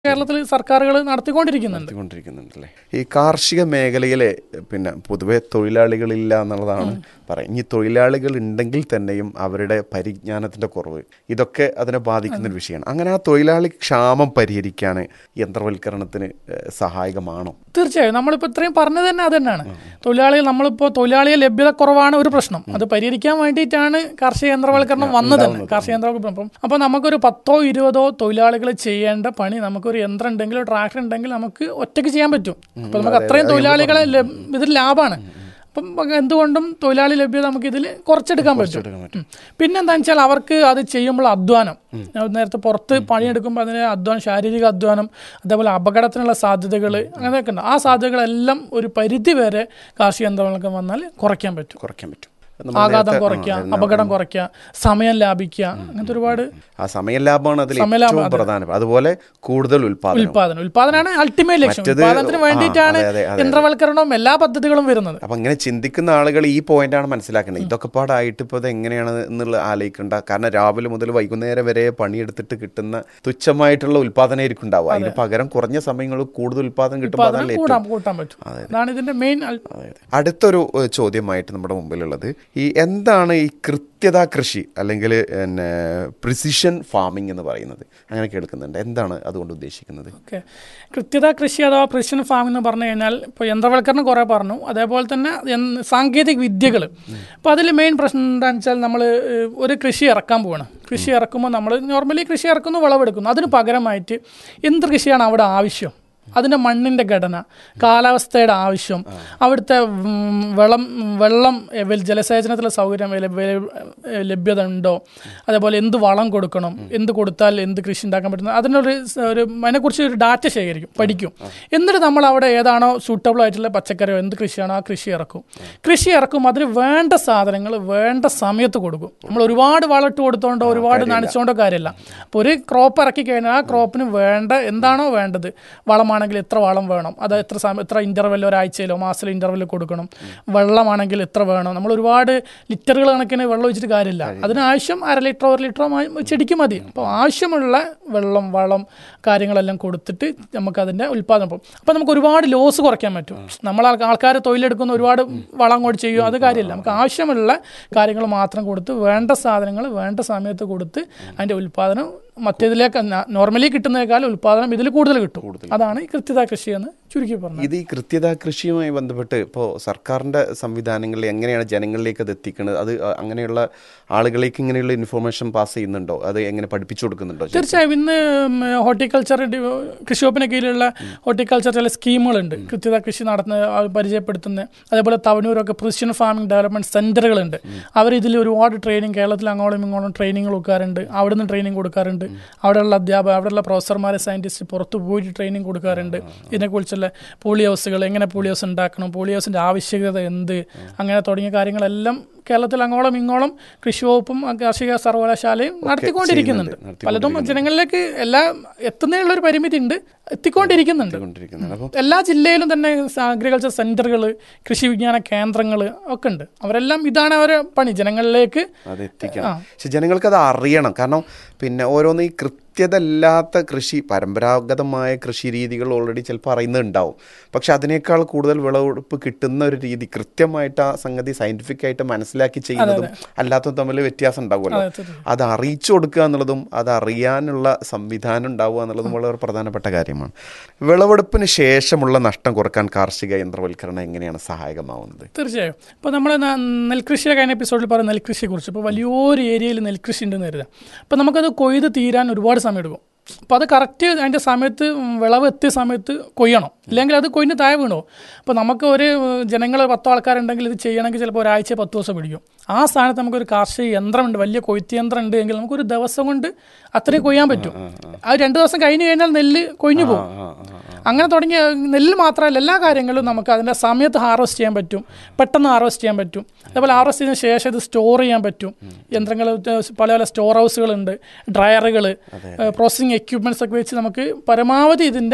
കേരളത്തിൽ സർക്കാരുകൾ നടത്തിക്കൊണ്ടിരിക്കുന്നുണ്ട് നടത്തിക്കൊണ്ടിരിക്കുന്നുണ്ടല്ലേ ഈ കാർഷിക മേഖലയിലെ പിന്നെ പൊതുവെ തൊഴിലാളികളില്ല എന്നുള്ളതാണ് പറയാം ഇനി തൊഴിലാളികൾ ഉണ്ടെങ്കിൽ തന്നെയും അവരുടെ പരിജ്ഞാനത്തിന്റെ കുറവ് ഇതൊക്കെ അതിനെ ബാധിക്കുന്ന ഒരു വിഷയമാണ് അങ്ങനെ ആ തൊഴിലാളി ക്ഷാമം പരിഹരിക്കാൻ യന്ത്രവൽക്കരണത്തിന് ഏഹ്, സഹായകമാണോ തീർച്ചയായും നമ്മളിപ്പോൾ ഇത്രയും പറഞ്ഞത് തന്നെ അത് തന്നെയാണ് തൊഴിലാളികൾ നമ്മളിപ്പോൾ തൊഴിലാളിയെ ലഭ്യത കുറവാണ് ഒരു പ്രശ്നം അത് പരിഹരിക്കാൻ വേണ്ടിയിട്ടാണ് കാർഷിക യന്ത്രവൽക്കരണം വന്നത് തന്നെ കാർഷിക യന്ത്രവൽക്കരണം അപ്പോൾ നമുക്കൊരു പത്തോ ഇരുപതോ തൊഴിലാളികൾ ചെയ്യേണ്ട പണി നമുക്കൊരു യന്ത്രം ഉണ്ടെങ്കിൽ ഒരു ട്രാക്ടർ ഉണ്ടെങ്കിൽ നമുക്ക് ഒറ്റയ്ക്ക് ചെയ്യാൻ പറ്റും അപ്പോൾ നമുക്ക് അത്രയും തൊഴിലാളികളെ ലഭ്- ഇതിൽ ലാഭമാണ് അപ്പം എന്തുകൊണ്ടും തൊഴിലാളി ലഭ്യത നമുക്ക് ഇതിൽ കുറച്ചെടുക്കാൻ പറ്റും ഉം. പിന്നെന്താണെന്ന് വെച്ചാൽ അവർക്ക് അത് ചെയ്യുമ്പോൾ അധ്വാനം ഞാൻ നേരത്തെ പുറത്ത് പണിയെടുക്കുമ്പോൾ അതിന് അധ്വാനം ശാരീരിക അധ്വാനം അതേപോലെ അപകടത്തിനുള്ള സാധ്യതകൾ അങ്ങനെയൊക്കെ ഉണ്ട് ആ സാധ്യതകളെല്ലാം ഒരു പരിധി വരെ കാർഷിക യന്ത്രങ്ങളൊക്കെ വന്നാൽ കുറയ്ക്കാൻ പറ്റും കുറയ്ക്കാൻ പറ്റും നമ്മൾ ആഘാതം നേരത്തെ- കുറയ്ക്കുക ആ, അപകടം കുറയ്ക്കുക സമയം ലാഭിക്കുക അങ്ങനത്തെ ഒരുപാട് ആ സമയ ലാഭമാണ് അതിൽ സമയലാഭം, ഏറ്റവും പ്രധാനം അതുപോലെ കൂടുതൽ ഉൽപാദനം ഉൽപാദനം ഉൽപാദനമാണ് അൾട്ടിമേറ്റ് ലക്ഷ്യം മറ്റത് ഉൽപാദനത്തിന് ആ, വേണ്ടിയിട്ടാണ് അതെ, അതെ, അതെ. യന്ത്രവൽക്കരണവും എല്ലാ പദ്ധതികളും വരുന്നത് അപ്പൊ ഇങ്ങനെ ചിന്തിക്കുന്ന ആളുകൾ ഈ പോയിന്റാണ് മനസ്സിലാക്കേണ്ടത് ഇതൊക്കെ പാടായിട്ട് ഇപ്പോൾ ഇത് എങ്ങനെയാണ് എന്നുള്ള ആലോചിക്കണ്ട കാരണം രാവിലെ മുതൽ വൈകുന്നേരം വരെ പണിയെടുത്തിട്ട് കിട്ടുന്ന തുച്ഛമായിട്ടുള്ള ഉൽപാദനമായിരിക്കും ഉണ്ടാവുക അതിന് പകരം കുറഞ്ഞ സമയങ്ങളിൽ കൂടുതൽ ഉൽപാദനം കിട്ടുമ്പോൾ ഉൽപാദനം അതല്ലേ കൂടാൻ കൂട്ടാൻ പറ്റും അതാണ് ഇതിന്റെ മെയിൻ അതെ, അതെ. അടുത്തൊരു ഏഹ്, ചോദ്യമായിട്ട് നമ്മുടെ മുമ്പിലുള്ളത് ഈ എന്താണ് ഈ കൃത്യത കൃഷി അല്ലെങ്കിൽ പിന്നെ പ്രിസിഷൻ ഫാമിംഗ് എന്ന് പറയുന്നത് അങ്ങനെ കേൾക്കുന്നുണ്ട് എന്താണ് അതുകൊണ്ട് ഉദ്ദേശിക്കുന്നത് ഓക്കെ കൃത്യത കൃഷി അഥവാ പ്രിസിഷൻ ഫാമിംഗ് എന്ന് പറഞ്ഞു കഴിഞ്ഞാൽ ഇപ്പോൾ യന്ത്രവൽക്കരണം കുറേ പറഞ്ഞു അതേപോലെ തന്നെ യന്- സാങ്കേതിക വിദ്യകൾ അപ്പോൾ അതിൽ മെയിൻ പ്രശ്നം എന്താണെന്ന് വെച്ചാൽ നമ്മൾ ഒരു കൃഷി ഇറക്കാൻ പോവാണ് കൃഷി ഇറക്കുമ്പോൾ നമ്മൾ നോർമലി കൃഷി ഇറക്കുന്നു വിളവെടുക്കുന്നു അതിന് പകരമായിട്ട് എന്ത് കൃഷിയാണ് അവിടെ ആവശ്യം അതിൻ്റെ മണ്ണിൻ്റെ ഘടന കാലാവസ്ഥയുടെ ആവശ്യം അവിടുത്തെ ഉം, വെള്ളം വെള്ളം അവൈൽ- ജലസേചനത്തിലെ സൗകര്യം അവൈല- അവൈല- ലഭ്യത ഉണ്ടോ അതേപോലെ എന്ത് വളം കൊടുക്കണം എന്ത് കൊടുത്താൽ എന്ത് കൃഷി ഉണ്ടാക്കാൻ പറ്റുന്നത് അതിനൊരു സ- ഒരു അതിനെക്കുറിച്ച് ഒരു ഡാറ്റ ശേഖരിക്കും പഠിക്കും എന്നിട്ട് നമ്മൾ അവിടെ ഏതാണോ സൂട്ടബിൾ ആയിട്ടുള്ള പച്ചക്കറിയോ എന്ത് കൃഷിയാണോ ആ കൃഷി ഇറക്കും കൃഷി ഇറക്കും അതിന് വേണ്ട സാധനങ്ങൾ വേണ്ട സമയത്ത് കൊടുക്കും നമ്മൾ ഒരുപാട് വളമിട്ട് കൊടുത്തോണ്ടോ ഒരുപാട് നനച്ചുകൊണ്ടോ കാര്യമില്ല അപ്പോൾ ഒരു ക്രോപ്പ് ഇറക്കി കഴിഞ്ഞാൽ ആ ക്രോപ്പിന് വേണ്ട എന്താണോ വേണ്ടത് വളമാണെങ്കിൽ എത്ര വളം വേണം അത് എത്ര സമയം എത്ര ഇൻ്റർവെല്ലോ ഒരാഴ്ചയിലോ മാസത്തിലോ ഇൻ്റർവെല്ലോ കൊടുക്കണം വെള്ളമാണെങ്കിൽ എത്ര വേണം നമ്മൾ ഒരുപാട് ലിറ്ററുകൾ കണക്കിന് വെള്ളം ഒഴിച്ചിട്ട് കാര്യമില്ല അതിനാവശ്യം അര ലിറ്ററോ ഒരു ലിറ്ററോ മ- ചെടിക്ക് മതി അപ്പോൾ ആവശ്യമുള്ള വെള്ളം വളം കാര്യങ്ങളെല്ലാം കൊടുത്തിട്ട് നമുക്ക് അതിൻ്റെ ഉൽപ്പാദനം പോകും അപ്പോൾ നമുക്ക് ഒരുപാട് ലോസ് കുറയ്ക്കാൻ പറ്റും നമ്മൾ ആൾക്കാർ തൊഴിലെടുക്കുന്ന ഒരുപാട് വളം കൂടി ചെയ്യും അത് കാര്യമില്ല നമുക്ക് ആവശ്യമുള്ള കാര്യങ്ങൾ മാത്രം കൊടുത്ത് വേണ്ട സാധനങ്ങൾ വേണ്ട സമയത്ത് കൊടുത്ത് അതിൻ്റെ ഉൽപ്പാദനം മറ്റേതിലേക്ക് നോർമലി കിട്ടുന്നതിനേക്കാൾ ഉൽപ്പാദനം ഇതിൽ കൂടുതൽ കിട്ടും അതാണ് ഈ കൃത്യത കൃഷി എന്ന് ചുരുക്കി പറഞ്ഞത് ഇത് ഈ കൃത്യത കൃഷിയുമായി ബന്ധപ്പെട്ട് ഇപ്പോൾ സർക്കാരിൻ്റെ സംവിധാനങ്ങളിൽ എങ്ങനെയാണ് ജനങ്ങളിലേക്ക് അത് എത്തിക്കുന്നത് അത് അ- അങ്ങനെയുള്ള ആളുകളിലേക്ക് ഇങ്ങനെയുള്ള ഇൻഫർമേഷൻ പാസ് ചെയ്യുന്നുണ്ടോ അത് എങ്ങനെ പഠിപ്പിച്ചു കൊടുക്കുന്നുണ്ടോ തീർച്ചയായും ഇന്ന് ഹോർട്ടിക്കൾച്ചർ കൃഷി വകുപ്പിന് കീഴിലുള്ള ഹോർട്ടിക്കൾച്ചർ ചില സ്കീമുകളുണ്ട് കൃത്യത കൃഷി നടത്തുന്ന ആ, പരിചയപ്പെടുത്തുന്ന അതേപോലെ തവനൂരൊക്കെ പ്രിസിഷൻ ഫാമിംഗ് ഡെവലപ്മെന്റ് സെന്ററുകളുണ്ട് അവർ ഇതിൽ ഒരുപാട് ട്രെയിനിങ് കേരളത്തിൽ അങ്ങോട്ടും ഇങ്ങോട്ടും ട്രെയിനിങ് കൊടുക്കാറുണ്ട് അവിടെ നിന്ന് ട്രെയിനിങ് കൊടുക്കാറുണ്ട് അവിടെയുള്ള അധ്യാപകർ അവിടെയുള്ള പ്രൊഫസർമാരെ സയന്റിസ്റ്റ് പുറത്ത് പോയിട്ട് ട്രെയിനിങ് കൊടുക്കാറുണ്ട് ഇതിനെക്കുറിച്ചുള്ള പോളി ഹൗസുകൾ എങ്ങനെ പോളി ഹൗസ് ഉണ്ടാക്കണം പോളി ഹൗസിൻ്റെ ആവശ്യകത എന്ത് അങ്ങനെ തുടങ്ങിയ കാര്യങ്ങളെല്ലാം കേരളത്തിൽ അങ്ങോളം ഇങ്ങോളം കൃഷി വകുപ്പും കാർഷിക സർവകലാശാലയും നടത്തിക്കൊണ്ടിരിക്കുന്നുണ്ട് ചെയ്യുന്നുണ്ട്, പലതും ജനങ്ങളിലേക്ക് എല്ലാ എത്തുന്നതിനുള്ള ഒരു പരിമിതി ഉണ്ട് എത്തിക്കൊണ്ടിരിക്കുന്നുണ്ട് കൊണ്ടിരിക്കുന്നത് അപ്പോൾ എല്ലാ ജില്ലയിലും തന്നെ അഗ്രികൾച്ചർ സെന്ററുകൾ കൃഷി വിജ്ഞാന കേന്ദ്രങ്ങൾ ഒക്കെ ഉണ്ട് അവരെല്ലാം ഇതാണ് അവരെ പണി ജനങ്ങളിലേക്ക് അത് എത്തിക്കണം പക്ഷെ ജനങ്ങൾക്ക് അത് അറിയണം കാരണം പിന്നെ ഓരോന്ന് ഈ കൃത്യത ഇല്ലാത്ത കൃഷി പരമ്പരാഗതമായ കൃഷി രീതികൾ ഓൾറെഡി ചിലപ്പോൾ അറിയുന്നുണ്ടാവും പക്ഷെ അതിനേക്കാൾ കൂടുതൽ വിളവെടുപ്പ് കിട്ടുന്ന ഒരു രീതി കൃത്യമായിട്ട് ആ സംഗതി സയന്റിഫിക് ആയിട്ട് മനസ്സിലാക്കി ചെയ്യുന്നതും അല്ലാത്തതും തമ്മിൽ വ്യത്യാസം ഉണ്ടാവുമല്ലോ അതെ, തീർച്ചയായും. അത് അറിയിച്ചു കൊടുക്കുക എന്നുള്ളതും അത് അറിയാനുള്ള സംവിധാനം ഉണ്ടാവുക എന്നുള്ളതും വളരെ പ്രധാനപ്പെട്ട കാര്യമാണ് വിളവെടുപ്പിന് ശേഷമുള്ള നഷ്ടം കുറക്കാൻ കാർഷിക യന്ത്രവൽക്കരണം എങ്ങനെയാണ് സഹായകമാവുന്നത് തീർച്ചയായും ഇപ്പോൾ നമ്മൾ നെൽകൃഷിയുടെ കഴിഞ്ഞ എപ്പിസോഡിൽ പറഞ്ഞ നെൽകൃഷിയെ കുറിച്ച് ഇപ്പോൾ വലിയൊരു ഏരിയയിൽ നെൽകൃഷി ഉണ്ടെന്ന് കരുതാം അപ്പോൾ നമുക്കത് കൊയ്ത് തീരാൻ ഒരുപാട് സമയം എടുക്കും അപ്പോൾ അത് കറക്റ്റ് അതിൻ്റെ സമയത്ത് വിളവ് എത്തിയ സമയത്ത് കൊയ്യണം ഇല്ലെങ്കിൽ അത് കൊയ്ഞ്ഞ് താഴെ വീണോ അപ്പോൾ നമുക്ക് ഒരു ജനങ്ങൾ പത്തോ ആൾക്കാരുണ്ടെങ്കിൽ ഇത് ചെയ്യണമെങ്കിൽ ചിലപ്പോൾ ഒരാഴ്ച പത്ത് ദിവസം പിടിക്കും ആ സ്ഥാനത്ത് നമുക്കൊരു കാർഷിക യന്ത്രമുണ്ട് വലിയ കൊയ്ത്ത് യന്ത്രം ഉണ്ട് എങ്കിൽ നമുക്കൊരു ദിവസം കൊണ്ട് അത്രയും കൊയ്യാൻ പറ്റും അത് രണ്ട് ദിവസം കഴിഞ്ഞ് കഴിഞ്ഞാൽ നെല്ല് കൊയ്ഞ്ഞു പോകും അങ്ങനെ തുടങ്ങിയ നെല്ല് മാത്രമല്ല എല്ലാ കാര്യങ്ങളും നമുക്ക് അതിൻ്റെ സമയത്ത് ഹാർവസ്റ്റ് ചെയ്യാൻ പറ്റും പെട്ടെന്ന് ഹാർവസ്റ്റ് ചെയ്യാൻ പറ്റും അതേപോലെ ഹാർവസ്റ്റ് ചെയ്തതിന് ശേഷം ഇത് സ്റ്റോർ ചെയ്യാൻ പറ്റും യന്ത്രങ്ങൾ പല പല സ്റ്റോർ ഹൗസുകളുണ്ട് ഡ്രയറുകൾ പ്രോസസ്സിങ് എക്യുപ്മെൻറ്റ്സ് ഒക്കെ വെച്ച് നമുക്ക് പരമാവധി ഇതിൻ്റെ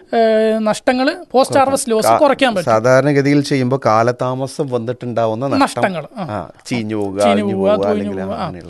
നഷ്ടങ്ങൾ പോസ്റ്റ് ഹാർവസ്റ്റ് ലോസ് കുറയ്ക്കാൻ പറ്റും സാധാരണഗതിയിൽ ചെയ്യുമ്പോൾ കാലതാമസം വന്നിട്ടുണ്ടാവുന്ന നഷ്ടം നഷ്ടങ്ങൾ ആ. ആ ചീഞ്ഞു പോവുക ചീഞ്ഞു അഴിഞ്ഞു പോവുക, പോവുക തൊഴിഞ്ഞു അല്ലെങ്കിൽ പോവുക, ആ. അങ്ങനെയുള്ള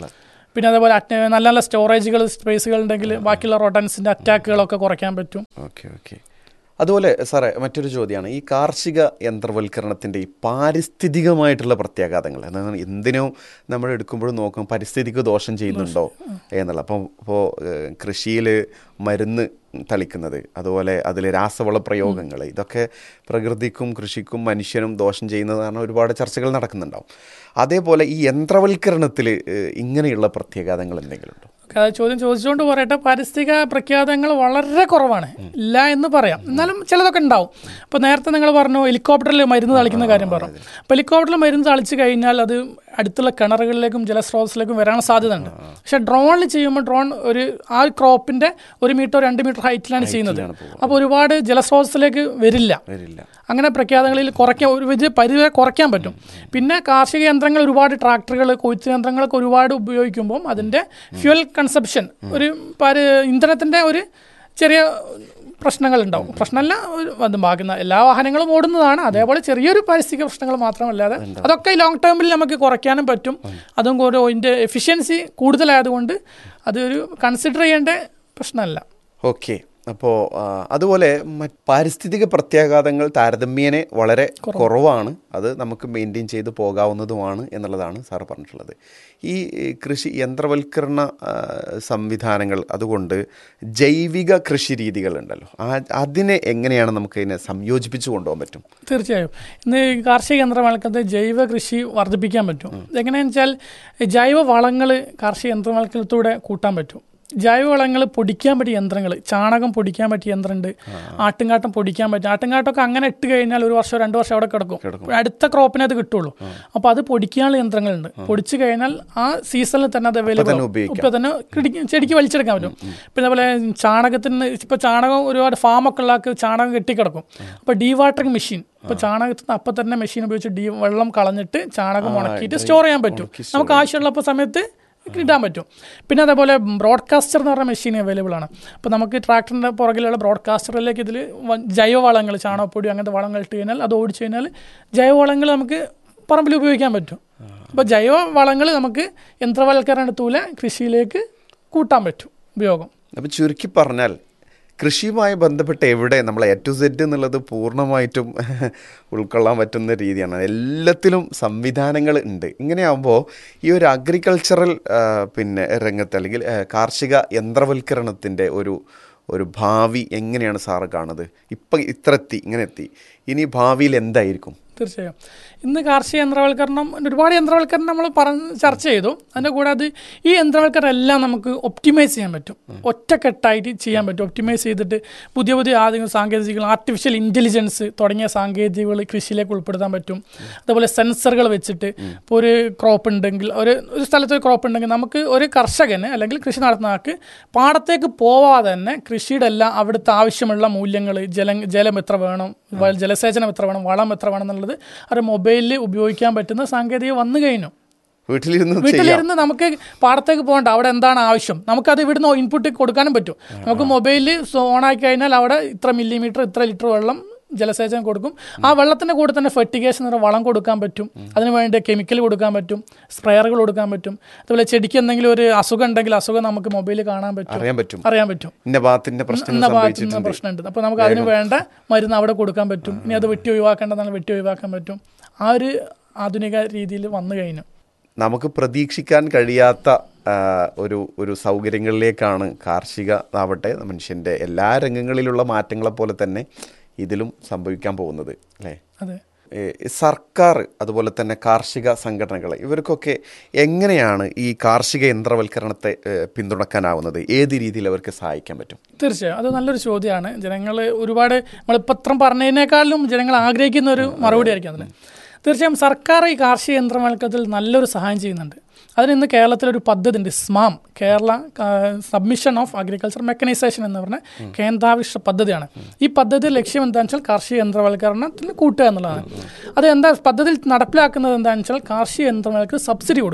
പിന്നെ അതേപോലെ അറ്റ- നല്ല നല്ല സ്റ്റോറേജുകൾ സ്പേസുകൾ ഉണ്ടെങ്കിൽ ബാക്കിയുള്ള റോട്ടൻസിൻ്റെ അറ്റാക്കുകളൊക്കെ കുറയ്ക്കാൻ പറ്റും ഓക്കെ ഓക്കെ അതുപോലെ സാറേ മറ്റൊരു ചോദ്യമാണ് ഈ കാർഷിക യന്ത്രവൽക്കരണത്തിൻ്റെ ഈ പാരിസ്ഥിതികമായിട്ടുള്ള പ്രത്യാഘാതങ്ങൾ അതായത് എന്തിനോ നമ്മൾ എടുക്കുമ്പോഴും നോക്കും പരിസ്ഥിതിക്ക് ദോഷം ചെയ്യുന്നുണ്ടോ എന്നുള്ള അപ്പം ഇപ്പോൾ കൃഷിയിൽ മരുന്ന് തളിക്കുന്നത് അതുപോലെ അതിൽ രാസവള പ്രയോഗങ്ങൾ ഇതൊക്കെ പ്രകൃതിക്കും കൃഷിക്കും മനുഷ്യനും ദോഷം ചെയ്യുന്നതാണ് ഒരുപാട് ചർച്ചകൾ നടക്കുന്നുണ്ടാവും അതേപോലെ ഈ യന്ത്രവൽക്കരണത്തിൽ ഇങ്ങനെയുള്ള പ്രത്യാഘാതങ്ങൾ എന്തെങ്കിലും ഉണ്ടോ അത് ചോദ്യം ചോദിച്ചുകൊണ്ട് പറയട്ടെ പാരിസ്ഥിതിക പ്രഖ്യാതങ്ങൾ വളരെ കുറവാണ് ഇല്ല എന്ന് പറയാം എന്നാലും ചിലതൊക്കെ ഉണ്ടാവും ഇപ്പോൾ നേരത്തെ നിങ്ങൾ പറഞ്ഞു ഹെലികോപ്റ്ററിൽ മരുന്ന് തളിക്കുന്ന കാര്യം പറഞ്ഞു അപ്പോൾ ഹെലികോപ്റ്ററിൽ മരുന്ന് തളിച്ച് കഴിഞ്ഞാൽ അത് അടുത്തുള്ള കിണറുകളിലേക്കും ജലസ്രോതസ്സിലേക്കും വരാൻ സാധ്യതയുണ്ട് പക്ഷെ ഡ്രോണിൽ ചെയ്യുമ്പോൾ ഡ്രോൺ ഒരു ആ ക്രോപ്പിന്റെ ഒരു മീറ്റർ രണ്ട് മീറ്റർ ഹൈറ്റിലാണ് ചെയ്യുന്നത് അപ്പോൾ ഒരുപാട് ജലസ്രോതസ്സിലേക്ക് വരില്ല വരില്ല അങ്ങനെ പ്രഖ്യാതങ്ങളിൽ കുറയ്ക്കാൻ ഒരു വലിയ പരിധിവരെ കുറയ്ക്കാൻ പറ്റും പിന്നെ കാർഷിക യന്ത്രങ്ങൾ ഒരുപാട് ട്രാക്ടറുകൾ കൊയ്ത്ത് യന്ത്രങ്ങളൊക്കെ ഒരുപാട് ഉപയോഗിക്കുമ്പോൾ അതിൻ്റെ ഫ്യുവൽ കൺസപ്ഷൻ ഒരു പരി ഇന്ധനത്തിൻ്റെ ഒരു ചെറിയ പ്രശ്നങ്ങളുണ്ടാവും പ്രശ്നമല്ല ഒരു അത് ബാക്കി എല്ലാ വാഹനങ്ങളും ഓടുന്നതാണ് അതേപോലെ ചെറിയൊരു പാരിസ്ഥിതിക പ്രശ്നങ്ങൾ മാത്രമല്ലാതെ അതൊക്കെ ലോങ് ടേമിൽ നമുക്ക് കുറയ്ക്കാനും പറ്റും അതും ഒരു അതിൻ്റെ എഫിഷ്യൻസി കൂടുതലായതുകൊണ്ട് അതൊരു കൺസിഡർ ചെയ്യേണ്ട പ്രശ്നമല്ല ഓക്കെ അപ്പോൾ അതുപോലെ മറ്റ് പാരിസ്ഥിതിക പ്രത്യാഘാതങ്ങൾ താരതമ്യേന വളരെ കുറവാണ് അത് നമുക്ക് മെയിൻറ്റെയിൻ ചെയ്ത് പോകാവുന്നതുമാണ് എന്നുള്ളതാണ് സാർ പറഞ്ഞിട്ടുള്ളത് ഈ കൃഷി യന്ത്രവൽക്കരണ ആ, സംവിധാനങ്ങൾ അതുകൊണ്ട് ജൈവിക കൃഷി രീതികളുണ്ടല്ലോ ആ അതിനെ എങ്ങനെയാണ് നമുക്ക് ഇതിനെ സംയോജിപ്പിച്ച് കൊണ്ടുപോകാൻ പറ്റും തീർച്ചയായും ഇന്ന് ഈ കാർഷിക യന്ത്രവൽക്കരണത്തെ ജൈവ കൃഷി വർദ്ധിപ്പിക്കാൻ പറ്റും എങ്ങനെയാണെന്ന് വെച്ചാൽ ജൈവ വളങ്ങൾ കാർഷിക യന്ത്രവൽക്കരണത്തിലൂടെ കൂട്ടാൻ പറ്റും ജൈവവളങ്ങൾ പൊടിക്കാൻ പറ്റിയ യന്ത്രങ്ങൾ ചാണകം പൊടിക്കാൻ പറ്റിയ യന്ത്രമുണ്ട് ആട്ടുംകാട്ടം പൊടിക്കാൻ പറ്റും ആട്ടുംകാട്ടമൊക്കെ അങ്ങനെ ഇട്ട് കഴിഞ്ഞാൽ ഒരു വർഷം രണ്ട് വർഷം അവിടെ കിടക്കും അടുത്ത ക്രോപ്പിനെ അത് കിട്ടുള്ളൂ അപ്പോൾ അത് പൊടിക്കാനുള്ള യന്ത്രങ്ങളുണ്ട് പൊടിച്ചു കഴിഞ്ഞാൽ ആ സീസണിൽ തന്നെ അത് അവൈലബിൾ തന്നെ ഉപയോഗിക്കാം. ഇപ്പൊ തന്നെ കിടിക്ക് ചെടിക്ക് വലിച്ചെടുക്കാൻ പറ്റും പിന്നെ അതുപോലെ ചാണകത്തിന് ഇപ്പൊ ചാണകം ഒരുപാട് ഫാമൊക്കെ ഉള്ള ആൾക്ക് ചാണകം കെട്ടിക്കിടക്കും അപ്പൊ ഡീവാട്ടറിങ് മെഷീൻ ഇപ്പൊ ചാണകത്തിന് അപ്പം തന്നെ മെഷീൻ ഉപയോഗിച്ച് ഡീ വെള്ളം കളഞ്ഞിട്ട് ചാണകം ഉണക്കിയിട്ട് സ്റ്റോർ ചെയ്യാൻ പറ്റും നമുക്ക് ആവശ്യമുള്ളപ്പോൾ സമയത്ത് ഇടാൻ പറ്റും പിന്നെ അതേപോലെ ബ്രോഡ്കാസ്റ്റർ എന്ന് പറഞ്ഞ മെഷീൻ അവൈലബിൾ ആണ് അപ്പോൾ നമുക്ക് ട്രാക്ടറിൻ്റെ പുറകിലുള്ള ബ്രോഡ്കാസ്റ്ററിലേക്ക് ഇതിൽ ജൈവവളങ്ങൾ ചാണകപ്പൊടി അങ്ങനത്തെ വളങ്ങൾ ഇട്ട് കഴിഞ്ഞാൽ അത് ഓടിച്ചു കഴിഞ്ഞാൽ ജൈവവളങ്ങൾ നമുക്ക് പറമ്പിൽ ഉപയോഗിക്കാൻ പറ്റും അപ്പോൾ ജൈവ വളങ്ങൾ നമുക്ക് യന്ത്രവൽക്കരണത്തൂല കൃഷിയിലേക്ക് കൂട്ടാൻ പറ്റും ഉപയോഗം അപ്പോൾ ചുരുക്കി പറഞ്ഞാൽ കൃഷിയുമായി ബന്ധപ്പെട്ട് എവിടെ നമ്മൾ എ ടു സെഡ് എന്നുള്ളത് പൂർണ്ണമായിട്ടും ഉൾക്കൊള്ളാൻ പറ്റുന്ന രീതിയാണ് എല്ലാത്തിലും സംവിധാനങ്ങൾ ഉണ്ട് ഇങ്ങനെയാകുമ്പോൾ ഈ ഒരു അഗ്രികൾച്ചറൽ പിന്നെ രംഗത്ത് അല്ലെങ്കിൽ ആ, കാർഷിക യന്ത്രവൽക്കരണത്തിൻ്റെ ഒരു ഒരു ഭാവി എങ്ങനെയാണ് സാറ് കാണുന്നത് ഇപ്പം ഇത്ര എത്തി ഇങ്ങനെ എത്തി ഇനി ഭാവിയിൽ എന്തായിരിക്കും തീർച്ചയായും ഇന്ന് കാർഷിക യന്ത്രവൽക്കരണം ഒരുപാട് യന്ത്രവൽക്കരണം നമ്മൾ പറഞ്ഞ് ചർച്ച ചെയ്തു അതിൻ്റെ കൂടെ അത് ഈ യന്ത്രവൽക്കരണം എല്ലാം നമുക്ക് ഒപ്റ്റിമൈസ് ചെയ്യാൻ പറ്റും ഒറ്റക്കെട്ടായിട്ട് ചെയ്യാൻ പറ്റും ഒപ്റ്റിമൈസ് ചെയ്തിട്ട് പുതിയ പുതിയ ആധുനിക സാങ്കേതികകൾ ആർട്ടിഫിഷ്യൽ ഇൻ്റലിജൻസ് തുടങ്ങിയ സാങ്കേതികകൾ കൃഷിയിലേക്ക് ഉൾപ്പെടുത്താൻ പറ്റും അതുപോലെ സെൻസറുകൾ വെച്ചിട്ട് ഇപ്പോൾ ഒരു ക്രോപ്പ് ഉണ്ടെങ്കിൽ ഒരു ഒരു സ്ഥലത്ത് ഒരു ക്രോപ്പ് ഉണ്ടെങ്കിൽ നമുക്ക് ഒരു കർഷകന് അല്ലെങ്കിൽ കൃഷി നടത്തുന്ന ആൾക്ക് പാടത്തേക്ക് പോവാതെ തന്നെ കൃഷിയുടെ എല്ലാം അവിടുത്തെ ആവശ്യമുള്ള മൂല്യങ്ങൾ ജലം ജലം എത്ര വേണം വ- ജലസേചനം എത്ര വേണം വളം എത്ര വേണം എന്നുള്ളത് ഒരു മൊബൈലിൽ ഉപയോഗിക്കാൻ പറ്റുന്ന സാങ്കേതിക വന്നു കഴിഞ്ഞു വീട്ടിലിരുന്ന് ചെയ്യാം വീട്ടിലിരുന്ന് നമുക്ക് പാടത്തേക്ക് പോകണ്ട അവിടെ എന്താണ് ആവശ്യം നമുക്കത് ഇവിടുന്ന് ഇൻപുട്ട് കൊടുക്കാനും പറ്റും നമുക്ക് മൊബൈലിൽ ഓണാക്കി കഴിഞ്ഞാൽ അവിടെ ഇത്ര മില്ലിമീറ്റർ ഇത്ര ലിറ്റർ വെള്ളം ജലസേചനം കൊടുക്കും ആ വെള്ളത്തിന്റെ കൂടെ തന്നെ ഫെർട്ടിഗേഷൻ എന്ന വളം കൊടുക്കാൻ പറ്റും അതിന് വേണ്ടി കെമിക്കൽ കൊടുക്കാൻ പറ്റും സ്പ്രെയറുകൾ കൊടുക്കാൻ പറ്റും അതുപോലെ ചെടിക്ക് എന്തെങ്കിലും ഒരു അസുഖം ഉണ്ടെങ്കിൽ അസുഖം നമുക്ക് മൊബൈലിൽ കാണാൻ പറ്റും അറിയാൻ പറ്റും അറിയാൻ പറ്റും ഇന്ന ഭാഗത്തിൻ്റെ പ്രശ്നങ്ങൾ എന്ന ഭാഗത്ത് നിന്ന് സംഭവിച്ചിട്ടുണ്ട് പ്രശ്നമുണ്ട് അപ്പോൾ നമുക്ക് അതിന് വേണ്ട മരുന്ന് അവിടെ കൊടുക്കാൻ പറ്റും ഇനി അത് വെട്ടി ഒഴിവാക്കേണ്ടതാണ് വെട്ടി ഒഴിവാക്കാൻ പറ്റും ആ ഒരു ആധുനിക രീതിയിൽ വന്നു കഴിഞ്ഞു നമുക്ക് പ്രതീക്ഷിക്കാൻ കഴിയാത്ത ആ, ഒരു ഒരു സൗകര്യങ്ങളിലേക്കാണ് കാർഷിക ആവട്ടെ മനുഷ്യൻ്റെ എല്ലാ രംഗങ്ങളിലുള്ള മാറ്റങ്ങളെ പോലെ തന്നെ ഇതിലും സംഭവിക്കാൻ പോകുന്നത് അല്ലേ അതെ ഏ, സർക്കാർ അതുപോലെ തന്നെ കാർഷിക സംഘടനകൾ ഇവർക്കൊക്കെ എങ്ങനെയാണ് ഈ കാർഷിക യന്ത്രവൽക്കരണത്തെ ഏ, പിന്തുണക്കാനാവുന്നത് ഏത് രീതിയിൽ അവർക്ക് സഹായിക്കാൻ പറ്റും തീർച്ചയായും അത് നല്ലൊരു ചോദ്യമാണ് ജനങ്ങൾ ഒരുപാട് നമ്മളിപ്പോൾ ഇത്രം പറഞ്ഞതിനേക്കാളും ജനങ്ങൾ ആഗ്രഹിക്കുന്ന ഒരു മറുപടി ആയിരിക്കും അതിന് തീർച്ചയായും സർക്കാർ ഈ കാർഷിക യന്ത്രവൽക്കരണത്തിൽ നല്ലൊരു സഹായം ചെയ്യുന്നുണ്ട് അതിന് ഇന്ന് കേരളത്തിലൊരു പദ്ധതി ഉണ്ട് SMAM Kerala submission of agriculture mechanisation എന്ന് പറഞ്ഞ കേന്ദ്രാവിഷ്ട പദ്ധതിയാണ് ഈ പദ്ധതി ലക്ഷ്യം എന്താണെന്ന് വെച്ചാൽ കാർഷിക യന്ത്രവൽക്കരണത്തിന് കൂട്ടുക എന്നുള്ളതാണ് അത് എന്താ പദ്ധതിയിൽ നടപ്പിലാക്കുന്നത് എന്താണെന്ന് വെച്ചാൽ കാർഷിക യന്ത്രങ്ങൾക്ക് സബ്സിഡി കൊടുക്കുക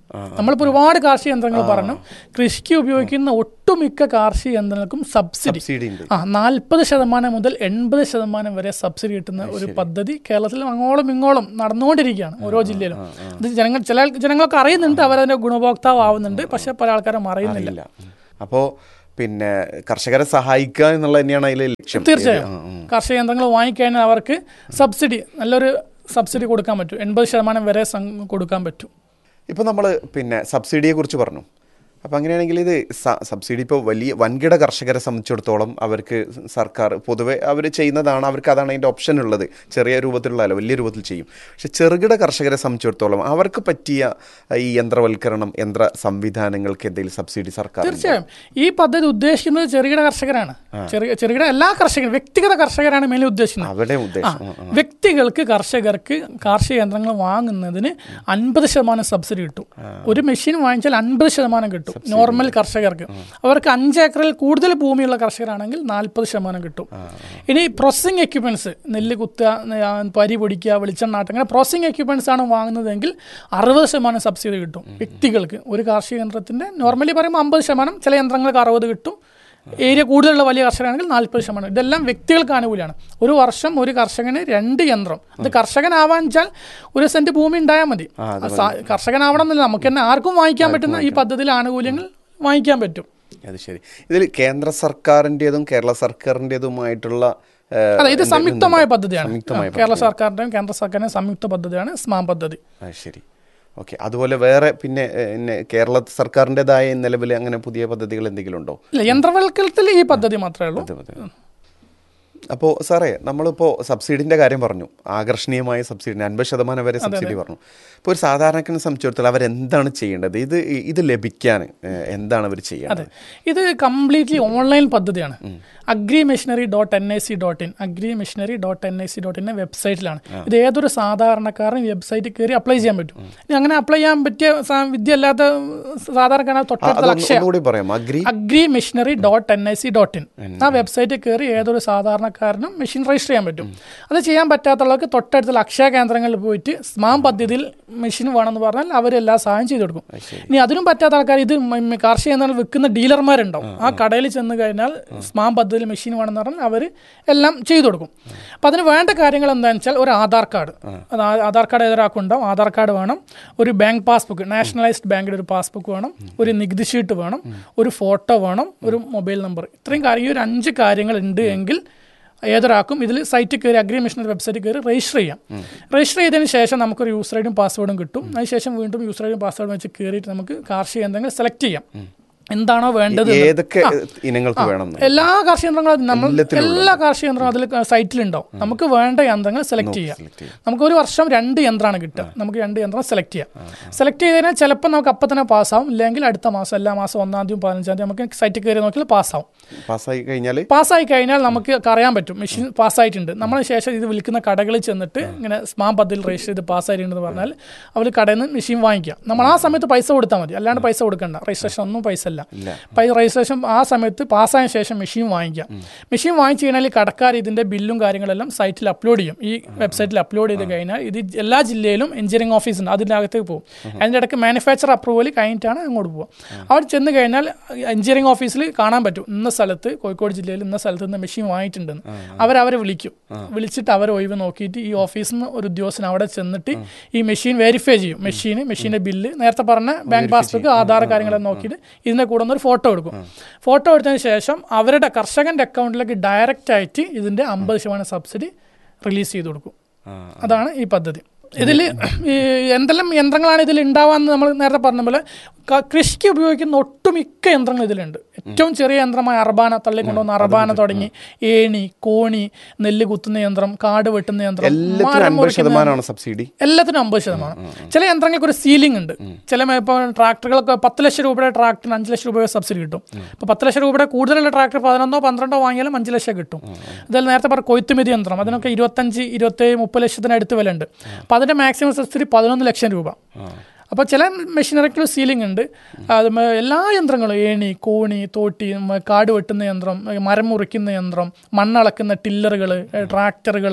നമ്മളിപ്പോൾ ഒരുപാട് കാർഷിക യന്ത്രങ്ങൾ പറഞ്ഞു കൃഷിക്ക് ഉപയോഗിക്കുന്ന ഒട്ടുമിക്ക കാർഷിക യന്ത്രങ്ങൾക്കും സബ്സിഡി സബ്സിഡി ഉണ്ട് ആ നാൽപ്പത് ശതമാനം മുതൽ എൺപത് ശതമാനം വരെ സബ്സിഡി കിട്ടുന്ന ഒരു പദ്ധതി കേരളത്തിൽ അങ്ങോളം ഇങ്ങോളം നടന്നുകൊണ്ടിരിക്കുകയാണ് ഓരോ ജില്ലയിലും ഇത് ജനങ്ങൾ ചില ജനങ്ങളൊക്കെ അറിയുന്നുണ്ട് അവരതിന്റെ ഗുണഭോക്താവ് ആവുന്നുണ്ട് പക്ഷെ പല ആൾക്കാരും അറിയുന്നില്ല ഇല്ല അപ്പോൾ പിന്നെ കർഷകരെ സഹായിക്കുക എന്നുള്ളത് തന്നെയാണ് അതിലെ ലക്ഷ്യം തീർച്ചയായും ആ, ആ. കാർഷിക യന്ത്രങ്ങൾ വാങ്ങിക്കഴിഞ്ഞാൽ അവർക്ക് സബ്സിഡി നല്ലൊരു സബ്സിഡി കൊടുക്കാൻ പറ്റും എൺപത് ശതമാനം വരെ സം- കൊടുക്കാൻ പറ്റും ഇപ്പോൾ നമ്മൾ പിന്നെ സബ്സിഡിയെ കുറിച്ച് പറഞ്ഞു അപ്പോൾ അങ്ങനെയാണെങ്കിൽ ഇത് സ- സബ്സിഡി ഇപ്പോൾ വലിയ വൻകിട കർഷകരെ സംബന്ധിച്ചിടത്തോളം അവർക്ക് സർക്കാർ പൊതുവെ അവർ ചെയ്യുന്നതാണ് അവർക്ക് അതാണ് അതിൻ്റെ ഓപ്ഷൻ ഉള്ളത് ചെറിയ രൂപത്തിലുള്ളതല്ല വലിയ രൂപത്തിൽ ചെയ്യും പക്ഷെ ചെറുകിട കർഷകരെ സംബന്ധിച്ചിടത്തോളം അവർക്ക് പറ്റിയ ഈ യന്ത്രവൽക്കരണം യന്ത്ര സംവിധാനങ്ങൾക്ക് എന്തെങ്കിലും സബ്സിഡി സർക്കാർ തീർച്ചയായും ഈ പദ്ധതി ഉദ്ദേശിക്കുന്നത് ചെറുകിട കർഷകരാണ് ചെറിയ ചെറുകിട എല്ലാ കർഷകരും വ്യക്തിഗത കർഷകരാണ് മെയിൻ ഉദ്ദേശിക്കുന്നത് അവിടെ ആ, ഉദ്ദേശം ആ, ആ. വ്യക്തികൾക്ക് കർഷകർക്ക് കാർഷിക യന്ത്രങ്ങൾ വാങ്ങുന്നതിന് അൻപത് ശതമാനം സബ്സിഡി കിട്ടും ഒരു മെഷീൻ വാങ്ങിച്ചാൽ അൻപത് ശതമാനം കിട്ടും നോർമൽ കർഷകർക്ക് അവർക്ക് അഞ്ച് ഏക്കറിൽ കൂടുതൽ ഭൂമിയുള്ള കർഷകരാണെങ്കിൽ നാൽപ്പത് ശതമാനം കിട്ടും ഇനി പ്രോസസ്സിംഗ് എക്യുപ്മെന്റ്സ് നെല്ല് കുത്തുക ആ, പരി പൊടിക്കുക വെളിച്ചെണ്ണാട്ടം അങ്ങനെ പ്രോസസ്സിംഗ് എക്യുപ്മെന്റ്സ് ആണ് വാങ്ങുന്നതെങ്കിൽ അറുപത് ശതമാനം സബ്സിഡി കിട്ടും വ്യക്തികൾക്ക് ഒരു കാർഷിക യന്ത്രത്തിന്റെ നോർമലി പറയുമ്പോൾ അമ്പത് ശതമാനം ചില യന്ത്രങ്ങൾക്ക് അറുപത് കിട്ടും ഏരിയ കൂടുതലുള്ള വലിയ കർഷകരാണെങ്കിൽ നാൽപ്പത് ശതമാനം ഇതെല്ലാം വ്യക്തികൾക്ക് ആനുകൂല്യമാണ് ഒരു വർഷം ഒരു കർഷകന് രണ്ട് യന്ത്രം അത് കർഷകനാവാൻ വെച്ചാൽ ഒരു സെന്റ് ഭൂമി ഉണ്ടായാൽ മതി സാ- കർഷകനാവണം എന്നില്ല നമുക്ക് തന്നെ ആർക്കും വാങ്ങിക്കാൻ പറ്റുന്ന ഈ പദ്ധതിയിൽ ആനുകൂല്യങ്ങൾ വാങ്ങിക്കാൻ പറ്റും അത് ശരി ഇതിൽ കേന്ദ്ര സർക്കാരിൻ്റെതും കേരള സർക്കാരിൻ്റെതുമായിട്ടുള്ള ഏഹ്, അതെ ഇത് സംയുക്തമായ പദ്ധതിയാണ് സംയുക്തമായ ആ, കേരള സർക്കാരിന്റെയും കേന്ദ്ര സർക്കാരിന്റെയും സംയുക്ത പദ്ധതിയാണ് സ്മാം പദ്ധതി അത് ശരി ഓക്കെ അതുപോലെ വേറെ പിന്നെ ഏഹ്, പിന്നെ കേരള സർക്കാരിൻ്റെതായ നിലവിൽ അങ്ങനെ പുതിയ പദ്ധതികൾ എന്തെങ്കിലും ഉണ്ടോ ഇല്ല യന്ത്രവൽക്കരണത്തിൽ ഈ പദ്ധതി മാത്രമേ ഉള്ളൂ അതെ, അതെ. അപ്പോൾ സാറേ നമ്മളിപ്പോൾ സബ്സിഡിൻ്റെ കാര്യം പറഞ്ഞു ആകർഷണീയമായ സബ്സിഡി അൻപത് ശതമാനം വരെ സബ്സിഡി പറഞ്ഞു ഇപ്പോൾ ഒരു സാധാരണക്കാരനെ സംബന്ധിച്ചിടത്തോളം അവരെന്താണ് ചെയ്യേണ്ടത് ഇത് ഇത് ലഭിക്കാൻ ഏഹ്, എന്താണ് അവർ ചെയ്യേണ്ടത് ഇത് കംപ്ലീറ്റ്ലി ഓൺലൈൻ പദ്ധതിയാണ് agri machinery dot N I C dot in agri machinery dot N I C dot in വെബ്സൈറ്റിലാണ് ഇത് ഏതൊരു സാധാരണക്കാരൻ വെബ്സൈറ്റിൽ കയറി അപ്ലൈ ചെയ്യാൻ പറ്റും ഇനി അങ്ങനെ അപ്ലൈ ചെയ്യാൻ പറ്റിയ സാ- വിദ്യ അല്ലാത്ത സാധാരണക്കാരൻ തൊട്ടടുത്ത അതൊന്ന് അക്ഷയ ഒന്നുകൂടി പറയാം agri agri machinery dot N I C dot in ആ വെബ്സൈറ്റിൽ കയറി ഏതൊരു സാധാരണക്കാരനും മെഷീൻ രജിസ്റ്റർ ചെയ്യാൻ പറ്റും അത് ചെയ്യാൻ പറ്റാത്തുള്ളവർക്ക് തൊട്ടടുത്തുള്ള അക്ഷയ കേന്ദ്രങ്ങളിൽ പോയിട്ട് സ്മാം പദ്ധതിയിൽ മെഷീൻ വേണമെന്ന് പറഞ്ഞാൽ അവരെല്ലാ സഹായം ചെയ്തു കൊടുക്കും ഇനി അതിനും പറ്റാത്ത ആൾക്കാർ ഇത് മ- മ- കാർഷിക യന്ത്രങ്ങൾ വിൽക്കുന്ന ഡീലർമാരുണ്ടാവും ആ കടയിൽ ചെന്ന് കഴിഞ്ഞാൽ സ്മാം പദ്ധതിയിൽ മെഷീൻ വേണമെന്ന് പറഞ്ഞാൽ അവർ എല്ലാം ചെയ്തു കൊടുക്കും അപ്പം അതിന് വേണ്ട കാര്യങ്ങൾ എന്താണെന്ന് വെച്ചാൽ ഒരു ആധാർ കാർഡ് അത് ആ- ആധാർ കാർഡ് ഏതൊരാൾക്കുണ്ടാവും ആധാർ കാർഡ് വേണം ഒരു ബാങ്ക് പാസ്ബുക്ക് നാഷണലൈസ്ഡ് ബാങ്കിൻ്റെ ഒരു പാസ്ബുക്ക് വേണം ഒരു നികുതി ഷീറ്റ് വേണം ഒരു ഫോട്ടോ വേണം ഒരു മൊബൈൽ നമ്പർ ഇത്രയും കാര്യം ഈ ഒരു അഞ്ച് കാര്യങ്ങൾ ഉണ്ട് എങ്കിൽ ഏതൊരാൾക്കും ഇതിൽ സൈറ്റിൽ കയറി അഗ്രി മിഷണറി വെബ്സൈറ്റിൽ കയറി രജിസ്റ്റർ ചെയ്യാം രജിസ്റ്റർ ചെയ്തതിന് ശേഷം നമുക്കൊരു യൂസർ ഐഡിയും പാസ്വേഡും കിട്ടും അതിനുശേഷം വീണ്ടും യൂസർ ഐഡിയും പാസ്വേഡും വെച്ച് കയറിയിട്ട് നമുക്ക് കാർഷിക യന്ത്രങ്ങൾ സെലക്ട് ചെയ്യാം എന്താണോ വേണ്ടത് എന്ന്. ഏതൊക്കെ ഇനങ്ങൾക്ക് വേണം എന്ന്? എല്ലാ കാർഷിക യന്ത്രങ്ങളും നമ്മൾ എല്ലാത്തിലും എല്ലാ കാർഷിക യന്ത്രങ്ങളും അതിൽ സൈറ്റിലുണ്ടാവും നമുക്ക് വേണ്ട യന്ത്രങ്ങൾ സെലക്ട് ചെയ്യാം select ചെയ്യാം. നമുക്ക് ഒരു വർഷം രണ്ട് യന്ത്രമാണ് കിട്ടുക നമുക്ക് രണ്ട് യന്ത്രം സെലക്ട് ചെയ്യാം സെലക്ട് ചെയ്തതിനാൽ ചിലപ്പോൾ നമുക്ക് അപ്പം തന്നെ പാസ്സാവും ഇല്ലെങ്കിൽ അടുത്ത മാസം എല്ലാ മാസം ഒന്നാം തീയതി പതിനഞ്ചാം തീയതി നമുക്ക് സൈറ്റിൽ കയറി നോക്കിയാൽ പാസ്സാവും പാസ്സായി കഴിഞ്ഞാൽ പാസ്സായി കഴിഞ്ഞാൽ നമുക്ക് അറിയാൻ പറ്റും മെഷീൻ പാസ്സായിട്ടുണ്ട് നമ്മൾ ശേഷം ഇത് വിൽക്കുന്ന കടകളിൽ ചെന്നിട്ട് ഇങ്ങനെ സ്മാം പദ്ധതിയിൽ രജിസ്റ്റർ ചെയ്ത് പാസ്സായിട്ടുണ്ടെന്ന് പറഞ്ഞാൽ അവർ കടയിൽ നിന്ന് മെഷീൻ വാങ്ങിക്കാം നമ്മൾ ആ സമയത്ത് പൈസ കൊടുത്താൽ മതി അല്ലാണ്ട് പൈസ കൊടുക്കണ്ട രജിസ്ട്രേഷൻ ഒന്നും പൈസ അല്ല പൈ രജിസ്ട്രേഷൻ ആ സമയത്ത് പാസ്സായ ശേഷം മെഷീൻ വാങ്ങിക്കാം മെഷീൻ വാങ്ങിച്ചു കഴിഞ്ഞാൽ ഈ കടക്കാർ ഇതിന്റെ ബില്ലും കാര്യങ്ങളെല്ലാം സൈറ്റിൽ അപ്ലോഡ് ചെയ്യും ഈ വെബ്സൈറ്റിൽ അപ്ലോഡ് ചെയ്ത് കഴിഞ്ഞാൽ ഇത് എല്ലാ ജില്ലയിലും എഞ്ചിനീയറിംഗ് ഓഫീസ് ഉണ്ട് അതിൻ്റെ അകത്തേക്ക് പോകും അതിൻ്റെ ഇടയ്ക്ക് മാനുഫാക്ചർ അപ്രൂവൽ കഴിഞ്ഞിട്ടാണ് അങ്ങോട്ട് പോകുക അവിടെ ചെന്ന് കഴിഞ്ഞാൽ എഞ്ചിനീയറിംഗ് ഓഫീസിൽ കാണാൻ പറ്റും ഇന്ന സ്ഥലത്ത് കോഴിക്കോട് ജില്ലയിൽ ഇന്ന സ്ഥലത്ത് നിന്ന് മെഷീൻ വാങ്ങിയിട്ടുണ്ടെന്ന് അവരവരെ വിളിക്കും വിളിച്ചിട്ട് അവർ ഒഴിവ് നോക്കിയിട്ട് ഈ ഓഫീസിൽ നിന്ന് ഒരു ഉദ്യോഗസ്ഥൻ അവിടെ ചെന്നിട്ട് ഈ മെഷീൻ വെരിഫൈ ചെയ്യും മെഷീന് മെഷീൻ്റെ ബില്ല് നേരത്തെ പറഞ്ഞ ബാങ്ക് പാസ്ബുക്ക് ആധാർ കാര്യങ്ങളെല്ലാം നോക്കിയിട്ട് ഇതിൻ്റെ കൂടെ ഒന്ന് ഒരു ഫോട്ടോ എടുക്കും ഫോട്ടോ എടുത്തതിന് ശേഷം അവരുടെ കർഷകന്റെ അക്കൗണ്ടിലേക്ക് ഡയറക്റ്റ് ആയിട്ട് ഇതിന്റെ അമ്പത് ശതമാനം സബ്സിഡി റിലീസ് ചെയ്ത് കൊടുക്കും അതാണ് ഈ പദ്ധതി ഇതിൽ ഈ എന്തെല്ലാം യന്ത്രങ്ങളാണ് ഇതിൽ ഉണ്ടാവാന്ന് നമ്മൾ നേരത്തെ പറഞ്ഞ പോലെ ക- കൃഷിക്ക് ഉപയോഗിക്കുന്ന ഒട്ടുമിക്ക യന്ത്രങ്ങൾ ഇതിലുണ്ട് ഏറ്റവും ചെറിയ യന്ത്രമായ അർബാന തള്ളിക്കൊണ്ടുവന്ന അർബാന തുടങ്ങി ഏണി കോണി നെല്ല് കുത്തുന്ന യന്ത്രം കാട് വെട്ടുന്ന യന്ത്രം എല്ലാത്തിനും മരം അൻപത് മുറിക്കുന്ന ശതമാനമാണ് സബ്സിഡി എല്ലാത്തിനും അമ്പത് ശതമാനം ചില യന്ത്രങ്ങൾക്ക് ഒരു സീലിംഗ് ഉണ്ട് ചില ഇപ്പോൾ ട്രാക്ടറുകളൊക്കെ പത്ത് ലക്ഷം രൂപയുടെ ട്രാക്ടറിന് അഞ്ച് ലക്ഷം രൂപയുടെ സബ്സിഡി കിട്ടും ഇപ്പോൾ പത്ത് ലക്ഷം രൂപയുടെ കൂടുതലുള്ള ട്രാക്ടർ പതിനൊന്നോ പന്ത്രണ്ടോ വാങ്ങിയാലും അഞ്ച് ലക്ഷം കിട്ടും ഇതെല്ലാം നേരത്തെ പറഞ്ഞ കൊയ്ത്തുമെതി യന്ത്രം അതിനൊക്കെ ഇരുപത്തഞ്ച് ഇരുപത്തേഴ് മുപ്പത് ലക്ഷത്തിന് അടുത്ത് വില ഉണ്ട് അപ്പോൾ അതിൻ്റെ മാക്സിമം സബ്സിഡി പതിനൊന്ന് ലക്ഷം രൂപ അപ്പോൾ ചില മെഷീനറിക്ക് സീലിംഗ് ഉണ്ട് അത് മ- എല്ലാ യന്ത്രങ്ങളും ഏണി കോണി തോട്ടി മ- കാട് വെട്ടുന്ന യന്ത്രം മരം മുറിക്കുന്ന യന്ത്രം മണ്ണളക്കുന്ന ടില്ലറുകൾ ട്രാക്ടറുകൾ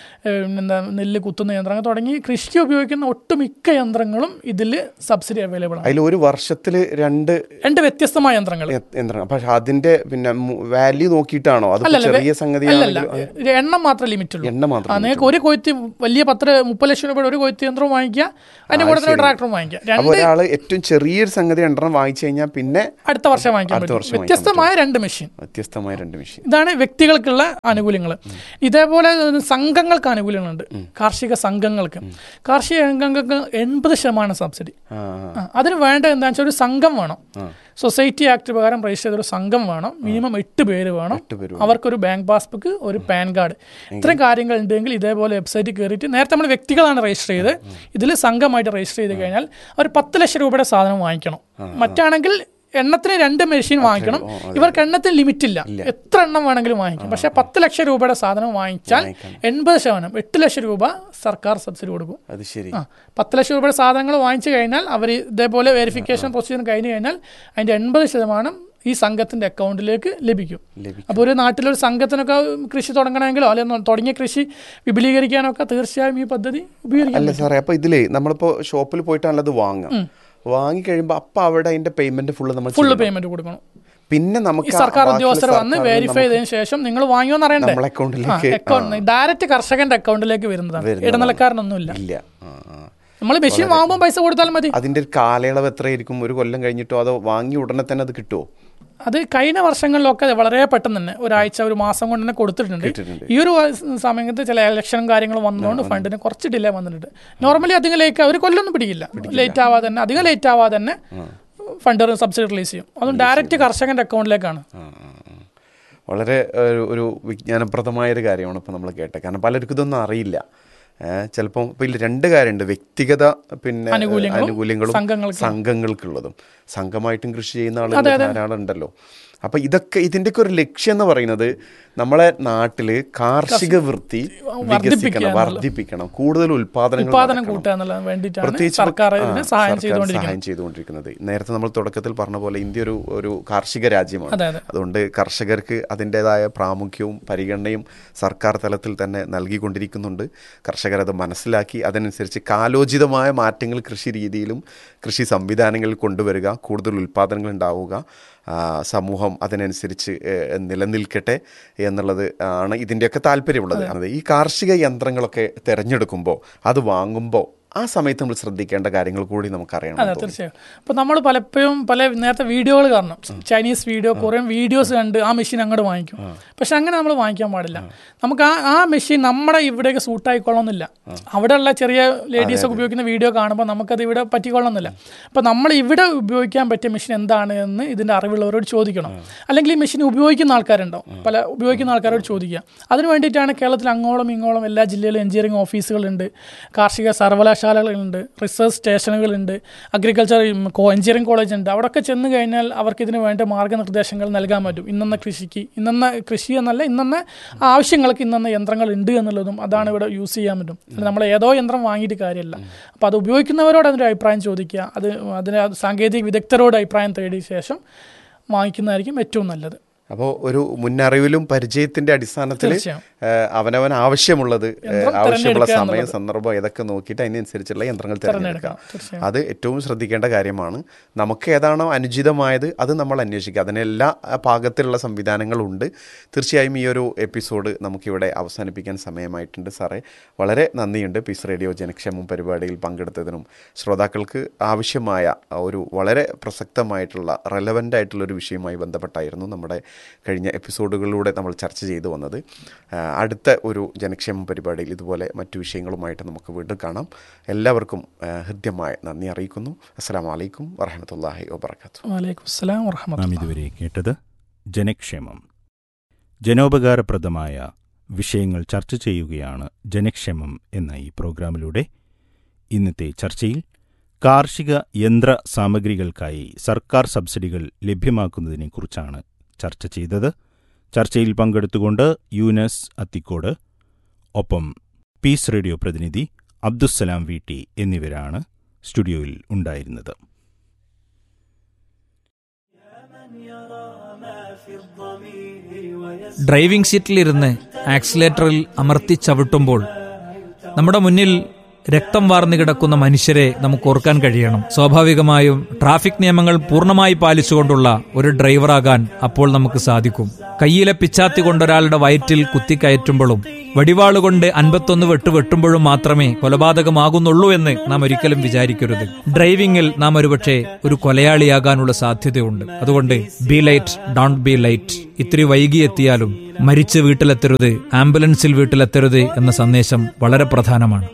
എന്താ നെല്ല് കുത്തുന്ന യന്ത്രങ്ങൾ തുടങ്ങി കൃഷി ഉപയോഗിക്കുന്ന ഒട്ടുമിക്ക യന്ത്രങ്ങളും ഇതിൽ സബ്സിഡി അവൈലബിൾ ആണ് അതിൽ ഒരു വർഷത്തിൽ രണ്ട് രണ്ട് വ്യത്യസ്തമായ യന്ത്രങ്ങൾ യ- യന്ത്രങ്ങൾ പക്ഷെ അതിന്റെ പിന്നെ വാല്യൂ നോക്കിയിട്ടാണോ അത് അല്ലല്ല, ചെറിയ അല്ലല്ല സംഗതിയാണെങ്കിലും എണ്ണം മാത്രമേ ലിമിറ്റ് ഉള്ളൂ എണ്ണ ആ മാത്രം നിങ്ങൾക്ക് ഒരു കൊയ്ത്ത് വലിയ പത്ത് മുപ്പത് ലക്ഷം രൂപയുടെ ഒരു കൊയ്ത്ത് യന്ത്രം വാങ്ങിക്കുക അതിന്റെ കൂടെ തന്നെ ട്രാക്ടറും വാങ്ങിക്കുക അപ്പൊ രണ്ട് ഒരാള് ഏറ്റവും ചെറിയൊരു സംഗതി രണ്ടെണ്ണം വാങ്ങിച്ചു കഴിഞ്ഞാൽ പിന്നെ അടുത്ത വർഷം വാങ്ങിക്കാൻ അടുത്ത പറ്റും വർഷം വാങ്ങിക്കാൻ വ്യത്യസ്തമായ രണ്ട് മെഷീൻ വ്യത്യസ്തമായ രണ്ട് മെഷീൻ ഇതാണ് വ്യക്തികൾക്കുള്ള ആനുകൂല്യങ്ങൾ ഇതേപോലെ സംഘങ്ങൾക്ക് ആനുകൂല്യങ്ങളുണ്ട് കാർഷിക സംഘങ്ങൾക്ക് കാർഷിക സംഘങ്ങൾക്ക് എൺപത് ശതമാനം സബ്സിഡി ആ ആ, അതിന് വേണ്ട എന്താണെന്ന് വെച്ചാൽ ഒരു സംഘം വേണം സൊസൈറ്റി ആക്ട് പ്രകാരം രജിസ്റ്റർ ചെയ്ത ഒരു സംഘം വേണം മിനിമം എട്ട് പേര് വേണം എട്ട് പേര് അവർക്കൊരു ബാങ്ക് പാസ്ബുക്ക് ഒരു പാൻ കാർഡ് ഇത്രയും കാര്യങ്ങൾ ഉണ്ടെങ്കിൽ ഇതേപോലെ വെബ്സൈറ്റിൽ കയറിയിട്ട് നേരത്തെ നമ്മൾ വ്യക്തികളാണ് രജിസ്റ്റർ ചെയ്ത് ഇതിൽ സംഘമായിട്ട് രജിസ്റ്റർ ചെയ്ത് കഴിഞ്ഞാൽ അവർ പത്ത് ലക്ഷം രൂപയുടെ സാധനം വാങ്ങിക്കണം മറ്റാണെങ്കിൽ എണ്ണത്തിന് രണ്ട് മെഷീൻ വാങ്ങിക്കണം ഇവർക്ക് എണ്ണത്തിന് ലിമിറ്റ് ഇല്ല എത്ര എണ്ണം വേണമെങ്കിലും വാങ്ങിക്കും പക്ഷേ പത്ത് ലക്ഷം രൂപയുടെ സാധനം വാങ്ങിച്ചാൽ എൺപത് ശതമാനം എട്ട് ലക്ഷം രൂപ സർക്കാർ സബ്സിഡി കൊടുക്കും അത് ശരി ആ പത്ത് ലക്ഷം രൂപയുടെ സാധനങ്ങൾ വാങ്ങിച്ചു കഴിഞ്ഞാൽ അവർ ഇതേപോലെ വെരിഫിക്കേഷൻ പ്രൊസീജിയർ കഴിഞ്ഞ് കഴിഞ്ഞാൽ അതിൻ്റെ എൺപത് ശതമാനം ഈ സംഘത്തിൻ്റെ അക്കൗണ്ടിലേക്ക് ലഭിക്കും ലഭിക്കും. അപ്പോൾ ഒരു നാട്ടിലൊരു സംഘത്തിനൊക്കെ കൃഷി തുടങ്ങണമെങ്കിലോ അല്ലെങ്കിൽ തുടങ്ങിയ കൃഷി വിപുലീകരിക്കാനൊക്കെ തീർച്ചയായും ഈ പദ്ധതി ഉപയോഗിക്കാം അല്ല സാറേ അപ്പൊ ഇതിലേ നമ്മളിപ്പോ ഷോപ്പിൽ പോയിട്ടാണല്ലോ ഇത് വാങ്ങുക വാങ്ങി കഴിയുമ്പോ അപ്പൊ അവിടെ അതിന്റെ പേയ്മെന്റ് ഫുള്ള് നമ്മൾ ഫുള്ള് ചെയ്യണം. പേയ്മെന്റ് കൊടുക്കണം പിന്നെ ഈ നമുക്ക് സർക്കാർ ബാക്കിയുള്ള ഉദ്യോഗസ്ഥർ വന്ന് സർക്കാർ വെരിഫൈ ചെയ്തതിന് ശേഷം നിങ്ങൾ വാങ്ങിയോന്ന് അറിയണ്ടേ നമ്മളെ അക്കൗണ്ടിലേക്ക് അക്കൗണ്ട് ഡയറക്റ്റ് കർഷകന്റെ അക്കൗണ്ടിലേക്ക് വരുന്നതാണ് വരുന്നതാണ്. ഇടനിലക്കാരനൊന്നുമില്ല ഇല്ല ആ, ആ. നമ്മൾ മെഷീൻ വാങ്ങുമ്പോൾ പൈസ കൊടുത്താൽ മതി അതിന്റെ ഒരു കാലയളവ് എത്രയായിരിക്കും ഒരു കൊല്ലം കഴിഞ്ഞിട്ടോ അതോ വാങ്ങി ഉടനെ തന്നെ അത് കിട്ടുമോ അത് കഴിഞ്ഞ വർഷങ്ങളിലൊക്കെ അത് വളരെ പെട്ടെന്ന് തന്നെ ഒരാഴ്ച ഒരു മാസം കൊണ്ട് തന്നെ കൊടുത്തിട്ടുണ്ട് കിട്ടിയിട്ടുണ്ട്. ഈ ഒരു വ- സമയത്ത് ചില ഇലക്ഷനും കാര്യങ്ങളും വന്നതുകൊണ്ട് ഫണ്ടിന് കുറച്ച് ഡിലേ വന്നിട്ടുണ്ട് നോർമലി അധികം ലേറ്റ് ഒരു കൊല്ലൊന്നും പിടിക്കില്ല ലേറ്റ് ആവാതെ തന്നെ അധികം ലേറ്റ് ആവാതെ തന്നെ ഫണ്ട് സബ്സിഡി റിലീസ് ചെയ്യും അതും ഡയറക്റ്റ് കർഷകന്റെ അക്കൗണ്ടിലേക്കാണ് ആ, ആ, ആ. വളരെ ഒരു- ഒരു വിജ്ഞാനപ്രദമായ ഒരു കാര്യമാണ് ഇപ്പോൾ നമ്മൾ കേട്ടത് കാരണം പലർക്കും ഇതൊന്നും അറിയില്ല ചിലപ്പം ഇപ്പം ഇതിൽ രണ്ട് കാര്യമുണ്ട് വ്യക്തിഗത പിന്നെ ആനുകൂല്യങ്ങളും ആനുകൂല്യങ്ങളും സംഘങ്ങൾക്ക് സംഘങ്ങൾക്കുള്ളതും സംഘമായിട്ടും കൃഷി ചെയ്യുന്ന ആളുകൾ ധാരാളം ഉണ്ടല്ലോ അപ്പൊ ഇതൊക്കെ ഇതിൻ്റെയൊക്കെ ഒരു ലക്ഷ്യം എന്ന് പറയുന്നത് നമ്മളെ നാട്ടില് കാർഷിക വൃത്തി വികസിക്കണം വർദ്ധിപ്പിക്കണം കൂടുതൽ ഉൽപാദനങ്ങൾ ഉത്പാദനം നടക്കണം. കൂട്ടുക എന്നുള്ള വേണ്ടിയിട്ടാണ് പ്രത്യേകിച്ച് സർക്കാർ ആ, ഇതിന് സഹായം സർക്കാർ ചെയ്തുകൊണ്ടിരിക്കുന്നത് സഹായം ചെയ്തുകൊണ്ടിരിക്കുന്നത് നേരത്തെ നമ്മൾ തുടക്കത്തിൽ പറഞ്ഞ പോലെ ഇന്ത്യ ഒരു ഒരു കാർഷിക രാജ്യമാണ് അതെ അതെ അതുകൊണ്ട് കർഷകർക്ക് അതിൻ്റെതായ പ്രാമുഖ്യവും പരിഗണനയും സർക്കാർ തലത്തിൽ തന്നെ നൽകിക്കൊണ്ടിരിക്കുന്നുണ്ട് കർഷകരത് മനസ്സിലാക്കി അതനുസരിച്ച് കാലോചിതമായ മാറ്റങ്ങൾ കൃഷി രീതിയിലും കൃഷി സംവിധാനങ്ങളിൽ കൊണ്ടുവരിക കൂടുതൽ ഉൽപ്പാദനങ്ങൾ ഉണ്ടാവുക ആ, സമൂഹം അതിനനുസരിച്ച് ഏഹ്, നിലനിൽക്കട്ടെ എന്നുള്ളത് ആണ് ഇതിൻ്റെയൊക്കെ താല്പര്യമുള്ളത് അത് ഈ കാർഷിക യന്ത്രങ്ങളൊക്കെ തിരഞ്ഞെടുക്കുമ്പോൾ അത് വാങ്ങുമ്പോൾ ആ സമയത്ത് നമ്മൾ ശ്രദ്ധിക്കേണ്ട കാര്യങ്ങൾ കൂടി നമുക്കറിയണം അതെ തീർച്ചയായും അപ്പോൾ നമ്മൾ പലപ്പോഴും പല നേരത്തെ വീഡിയോകൾ കാണണം ചൈനീസ് വീഡിയോ കൊറിയൻ വീഡിയോസ് കണ്ട് ആ മെഷീൻ അങ്ങോട്ട് വാങ്ങിക്കും പക്ഷെ അങ്ങനെ നമ്മൾ വാങ്ങിക്കാൻ പാടില്ല നമുക്ക് ആ ആ മെഷീൻ നമ്മുടെ ഇവിടേക്ക് സൂട്ടായിക്കൊള്ളണമെന്നില്ല അവിടെയുള്ള ചെറിയ ലേഡീസൊക്കെ ഉപയോഗിക്കുന്ന വീഡിയോ കാണുമ്പോൾ നമുക്കത് ഇവിടെ പറ്റിക്കൊള്ളണമെന്നില്ല അപ്പോൾ നമ്മൾ ഇവിടെ ഉപയോഗിക്കാൻ പറ്റിയ മെഷീൻ എന്താണ് എന്ന് ഇതിൻ്റെ അറിവുള്ളവരോട് ചോദിക്കണം അല്ലെങ്കിൽ ഈ മെഷീൻ ഉപയോഗിക്കുന്ന ആൾക്കാരുണ്ടാവും പല ഉപയോഗിക്കുന്ന ആൾക്കാരോട് ചോദിക്കുക അതിന് വേണ്ടിയിട്ടാണ് കേരളത്തിൽ അങ്ങോളം ഇങ്ങോളം എല്ലാ ജില്ലയിലും എഞ്ചിനീയറിംഗ് ഓഫീസുകളുണ്ട് കാർഷിക സർവകലാശാലകളുണ്ട് റിസർച്ച് സ്റ്റേഷനുകളുണ്ട് അഗ്രികൾച്ചർ എഞ്ചിനീയറിംഗ് കോളേജ് ഉണ്ട് അവിടെയൊക്കെ ചെന്ന് കഴിഞ്ഞാൽ അവർക്ക് ഇതിന് വേണ്ട മാർഗ്ഗനിർദ്ദേശങ്ങൾ നൽകാൻ പറ്റും ഇന്നെന്ന കൃഷിക്ക് ഇന്നെന്ന കൃഷി എന്നല്ല ഇന്നെന്ന ആവശ്യങ്ങൾക്ക് ഇന്നെന്ന യന്ത്രങ്ങൾ ഉണ്ട് എന്നുള്ളതും അതാണ് ഇവിടെ യൂസ് ചെയ്യാൻ പറ്റും അല്ല നമ്മൾ ഏതോ യന്ത്രം വാങ്ങിയിട്ട് കാര്യമല്ല അപ്പോൾ അത് ഉപയോഗിക്കുന്നവരോട് അതിൻ്റെ അഭിപ്രായം ചോദിക്കുക അത് അതിന് സാങ്കേതിക വിദഗ്ധരോട് അഭിപ്രായം തേടിയ ശേഷം വാങ്ങിക്കുന്നതായിരിക്കും ഏറ്റവും നല്ലത് അപ്പോൾ ഒരു മുന്നറിവിലും പരിചയത്തിന്റെ അടിസ്ഥാനത്തിൽ തീർച്ചയായും. ഏഹ്, അവനവൻ ആവശ്യമുള്ളത് ഏഹ്, യന്ത്രം ആവശ്യമുള്ള തിരഞ്ഞെടുക്കുക സമയം സന്ദർഭം ഏതൊക്കെ നോക്കിയിട്ട് അതിനനുസരിച്ചുള്ള യന്ത്രങ്ങൾ തിരഞ്ഞെടുക്കുക തീർച്ചയായും അത് ഏറ്റവും ശ്രദ്ധിക്കേണ്ട കാര്യമാണ് നമുക്ക് ഏതാണോ അനുചിതമായത് അത് നമ്മൾ അന്വേഷിക്കുക അതിനെല്ലാ പാകത്തിലുള്ള സംവിധാനങ്ങളുണ്ട് തീർച്ചയായും ഈ ഒരു എപ്പിസോഡ് നമുക്കിവിടെ അവസാനിപ്പിക്കാൻ സമയമായിട്ടുണ്ട് സാറേ വളരെ നന്ദിയുണ്ട് പീസ് റേഡിയോ ജനക്ഷേമം പരിപാടിയിൽ പങ്കെടുത്തതിനും ശ്രോതാക്കൾക്ക് ആവശ്യമായ ഒരു വളരെ പ്രസക്തമായിട്ടുള്ള റെലവൻ്റ് ആയിട്ടുള്ള ഒരു വിഷയവുമായി ബന്ധപ്പെട്ടായിരുന്നു നമ്മുടെ കഴിഞ്ഞ എപ്പിസോഡുകളിലൂടെ നമ്മൾ ചർച്ച ചെയ്തു വന്നത് ആ, അടുത്ത ഒരു ജനക്ഷേമ പരിപാടിയിൽ ഇതുപോലെ മറ്റു വിഷയങ്ങളുമായിട്ട് നമുക്ക് വീണ്ടും കാണാം എല്ലാവർക്കും ആ, ഹൃദ്യമായ നന്ദി അറിയിക്കുന്നു അസ്സാം വലൈക്കും വറഹമത്തല്ലാഹി വാബർക്കാത്തു വലൈക്കും അസ്സലാം വറഹമത്തുള്ള നാം ഇതുവരെ കേട്ടത് ജനക്ഷേമം ജനോപകാരപ്രദമായ വിഷയങ്ങൾ ചർച്ച ചെയ്യുകയാണ് ജനക്ഷേമം എന്ന ഈ പ്രോഗ്രാമിലൂടെ ഇന്നത്തെ ചർച്ചയിൽ കാർഷിക യന്ത്ര സാമഗ്രികൾക്കായി സർക്കാർ സബ്സിഡികൾ ലഭ്യമാക്കുന്നതിനെക്കുറിച്ചാണ് ചർച്ച ചെയ്തത് ചർച്ചയിൽ പങ്കെടുത്തുകൊണ്ട് യൂനസ് അത്തിക്കോട് ഒപ്പം പീസ് റേഡിയോ പ്രതിനിധി അബ്ദുസ്സലാം വി ടി എന്നിവരാണ് സ്റ്റുഡിയോയിൽ ഉണ്ടായിരുന്നത് ഡ്രൈവിംഗ് സീറ്റിലിരുന്ന് ആക്സിലേറ്ററിൽ അമർത്തി ചവിട്ടുമ്പോൾ നമ്മുടെ മുന്നിൽ രക്തം വാർന്നു കിടക്കുന്ന മനുഷ്യരെ നമുക്ക് ഓർക്കാൻ കഴിയണം സ്വാഭാവികമായും ട്രാഫിക് നിയമങ്ങൾ പൂർണ്ണമായി പാലിച്ചുകൊണ്ടുള്ള ഒരു ഡ്രൈവറാകാൻ അപ്പോൾ നമുക്ക് സാധിക്കും കയ്യിലെ പിച്ചാത്തി കൊണ്ടൊരാളുടെ വയറ്റിൽ കുത്തിക്കയറ്റുമ്പോഴും വടിവാളുകൊണ്ട് അൻപത്തൊന്ന് വെട്ട് വെട്ടുമ്പോഴും മാത്രമേ കൊലപാതകമാകുന്നുള്ളൂ എന്ന് നാം ഒരിക്കലും വിചാരിക്കരുത് ഡ്രൈവിംഗിൽ നാം ഒരുപക്ഷെ ഒരു കൊലയാളിയാകാനുള്ള സാധ്യതയുണ്ട് അതുകൊണ്ട് be late don't be late ഇത്തിരി വൈകിയെത്തിയാലും മരിച്ച് വീട്ടിലെത്തരുത് ആംബുലൻസിൽ വീട്ടിലെത്തരുത് എന്ന സന്ദേശം വളരെ പ്രധാനമാണ്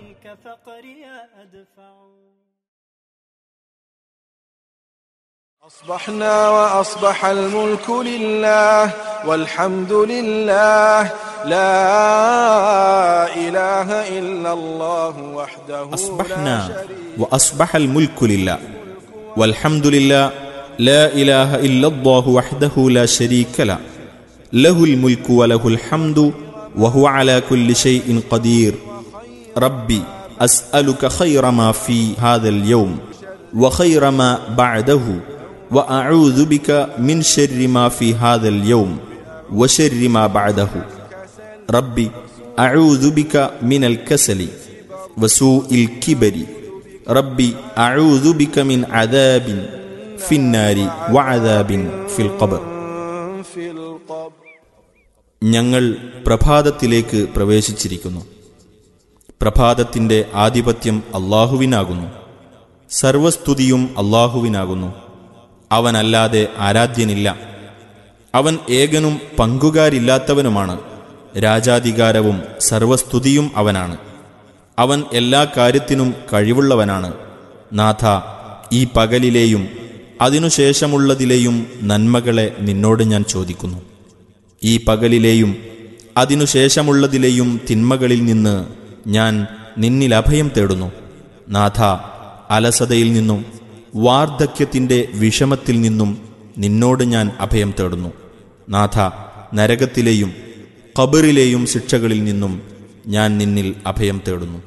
أصبحنا وأصبح الملك لله والحمد لله لا إله إلا الله وحده لا أصبحنا شريك وأصبح الملك لله والحمد لله لا إله إلا الله وحده لا شريك له له الملك وله الحمد وهو على كل شيء قدير ربي أسألك خير ما في هذا اليوم وخير ما بعده وأعوذ بك من شر ما في هذا اليوم وشر ما بعده ربي أعوذ بك من الكسل وسوء الكبر ربي أعوذ بك من عذاب في النار وعذاب في القبر في القبر ഞങ്ങൾ പ്രഭാതത്തിലേക്ക് പ്രവേശിച്ചിരിക്കുന്നു പ്രഭാതത്തിന്റെ ആധിപത്യം അള്ളാഹുവിനാകുന്നു സർവസ്തുതിയും അള്ളാഹുവിനാകുന്നു അവനല്ലാതെ ആരാധ്യനില്ല അവൻ ഏകനും പങ്കുകാരില്ലാത്തവനുമാണ് രാജാധികാരവും സർവസ്തുതിയും അവനാണ് അവൻ എല്ലാ കാര്യത്തിനും കഴിവുള്ളവനാണ് നാഥ ഈ പകലിലെയും അതിനുശേഷമുള്ളതിലെയും നന്മകളെ നിന്നോട് ഞാൻ ചോദിക്കുന്നു ഈ പകലിലെയും അതിനുശേഷമുള്ളതിലെയും തിന്മകളിൽ നിന്ന് ഞാൻ നിന്നിൽ അഭയം തേടുന്നു നാഥ അലസതയിൽ നിന്നും വാർദ്ധക്യത്തിൻ്റെ വിഷമത്തിൽ നിന്നും നിന്നോട് ഞാൻ അഭയം തേടുന്നു നാഥ നരകത്തിലെയും ഖബറിലെയും ശിക്ഷകളിൽ നിന്നും ഞാൻ നിന്നിൽ അഭയം തേടുന്നു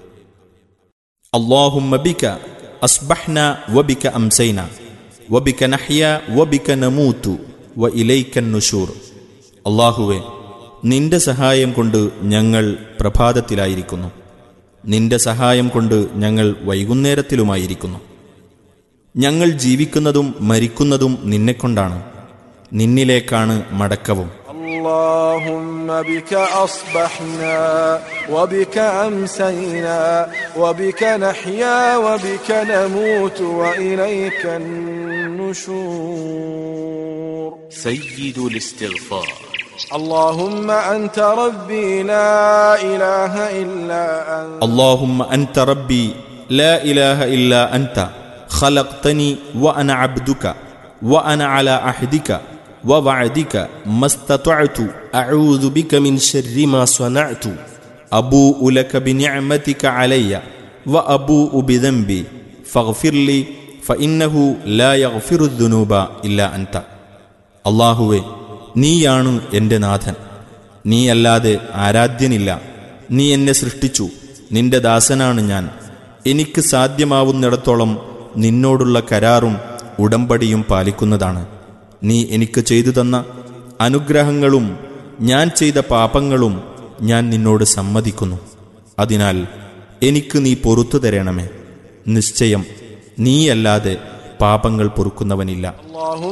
اللهم بك أصبحنا وبك أمسينا وبك نحيا وبك نموت وإليك النشور അള്ളാഹുവെ നിന്റെ സഹായം കൊണ്ട് ഞങ്ങൾ പ്രഭാതത്തിലായിരിക്കുന്നു നിന്റെ സഹായം കൊണ്ട് ഞങ്ങൾ വൈകുന്നേരത്തിലുമായിരിക്കുന്നു ഞങ്ങൾ ജീവിക്കുന്നതും മരിക്കുന്നതും നിന്നെക്കൊണ്ടാണ് നിന്നിലേക്കാണ് മടക്കവും اللهم بك أصبحنا وبك أمسينا وبك نحيا وبك نموت وإليك النشور سيد الاستغفار اللهم أنت ربي لا إله إلا أنت اللهم أنت ربي لا إله إلا أنت خلقتني وأنا عبدك وأنا على عهدك ووعدك ما استطعت أعوذ بك من شر ما صنعت أبوء لك بنعمتك علي وأبوء بذنبي فاغفر لي فإنه لا يغفر الذنوب إلا أنت അള്ളാഹുവെ നീയാണ് എൻ്റെ നാഥൻ നീയല്ലാതെ ആരാധ്യനില്ല നീ എന്നെ സൃഷ്ടിച്ചു നിന്റെ ദാസനാണ് ഞാൻ എനിക്ക് സാധ്യമാവുന്നിടത്തോളം നിന്നോടുള്ള കരാറും ഉടമ്പടിയും പാലിക്കുന്നതാണ് നീ എനിക്ക് ചെയ്തു തന്ന അനുഗ്രഹങ്ങളും ഞാൻ ചെയ്ത പാപങ്ങളും ഞാൻ നിന്നോട് സമ്മതിക്കുന്നു അതിനാൽ എനിക്ക് നീ പൊറത്തു തരണമേ നിശ്ചയം നീയല്ലാതെ പാപങ്ങൾ പൊറുക്കുന്നവനില്ല اللهم